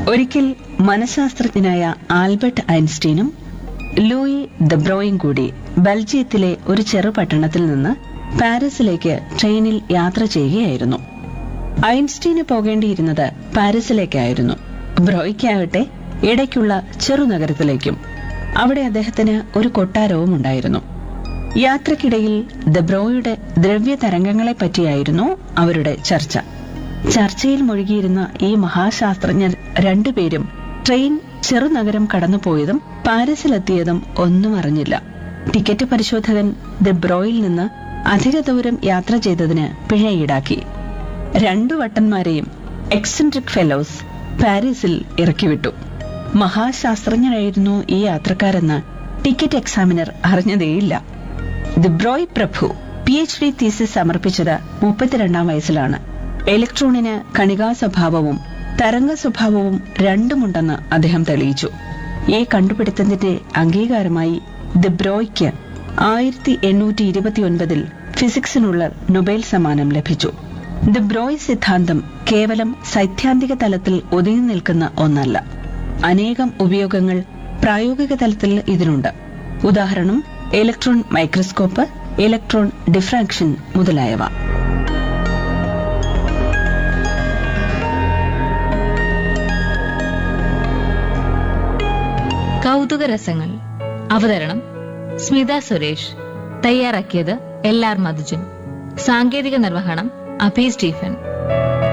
ഒരിക്കൽ മനഃശാസ്ത്രജ്ഞനായ Albert ഐൻസ്റ്റീനും Louis ദബ്രോയും കൂടി ബെൽജിയത്തിലെ ഒരു ചെറുപട്ടണത്തിൽ നിന്ന് പാരീസിലേക്ക് ട്രെയിനിൽ യാത്ര ചെയ്യുകയായിരുന്നു ഐൻസ്റ്റീന് പോകേണ്ടിയിരുന്നത് പാരീസിലേക്കായിരുന്നു ബ്രോയ്ക്കാകട്ടെ ഇടയ്ക്കുള്ള ചെറുനഗരത്തിലേക്കും അവിടെ അദ്ദേഹത്തിന് ഒരു കൊട്ടാരവും ഉണ്ടായിരുന്നു യാത്രക്കിടയിൽ ദബ്രോയുടെ ദ്രവ്യ തരംഗങ്ങളെ പറ്റിയായിരുന്നു അവരുടെ ചർച്ച ചർച്ചയിൽ മുഴുകിയിരുന്ന ഈ മഹാശാസ്ത്രജ്ഞർ രണ്ടുപേരും ട്രെയിൻ ചെറുനഗരം കടന്നുപോയതും പാരീസിലെത്തിയതും ഒന്നും അറിഞ്ഞില്ല ടിക്കറ്റ് പരിശോധകൻ ദബ്രോയിൽ നിന്ന് അധിക ദൂരം യാത്ര ചെയ്തതിന് പിഴ ഈടാക്കി രണ്ടു വട്ടന്മാരെയും എക്സെൻട്രിക് ഫെലോസ് പാരീസിൽ ഇറക്കിവിട്ടു മഹാശാസ്ത്രജ്ഞനായിരുന്നു ഈ യാത്രക്കാരെന്ന് ടിക്കറ്റ് എക്സാമിനർ അറിഞ്ഞതേയില്ല ദിബ്രോയ് പ്രഭു പി എച്ച് ഡി തീസിസ് സമർപ്പിച്ചത് മുപ്പത്തിരണ്ടാം വയസ്സിലാണ് ഇലക്ട്രോണിന് കണികാ സ്വഭാവവും തരംഗ സ്വഭാവവും രണ്ടുമുണ്ടെന്ന് അദ്ദേഹം തെളിയിച്ചു ഈ കണ്ടുപിടുത്തത്തിന്റെ അംഗീകാരമായി ദിബ്രോയ്ക്ക് ആയിരത്തി എണ്ണൂറ്റി ഇരുപത്തിയൊൻപതിൽ ഫിസിക്സിനുള്ള നൊബേൽ സമ്മാനം ലഭിച്ചു ദിബ്രോയ് സിദ്ധാന്തം കേവലം സൈദ്ധാന്തിക തലത്തിൽ ഒതുങ്ങി നിൽക്കുന്ന ഒന്നല്ല അനേകം ഉപയോഗങ്ങൾ പ്രായോഗിക തലത്തിൽ ഇതിനുണ്ട് ഉദാഹരണം ഇലക്ട്രോൺ മൈക്രോസ്കോപ്പ് ഇലക്ട്രോൺ ഡിഫ്രാക്ഷൻ മുതലായവ കൗതുക രസങ്ങൾ അവതരണം സ്മിത സുരേഷ് തയ്യാറാക്കിയത് എൽ ആർ മധുജൻ സാങ്കേതിക നിർവഹണം അഭി സ്റ്റീഫൻ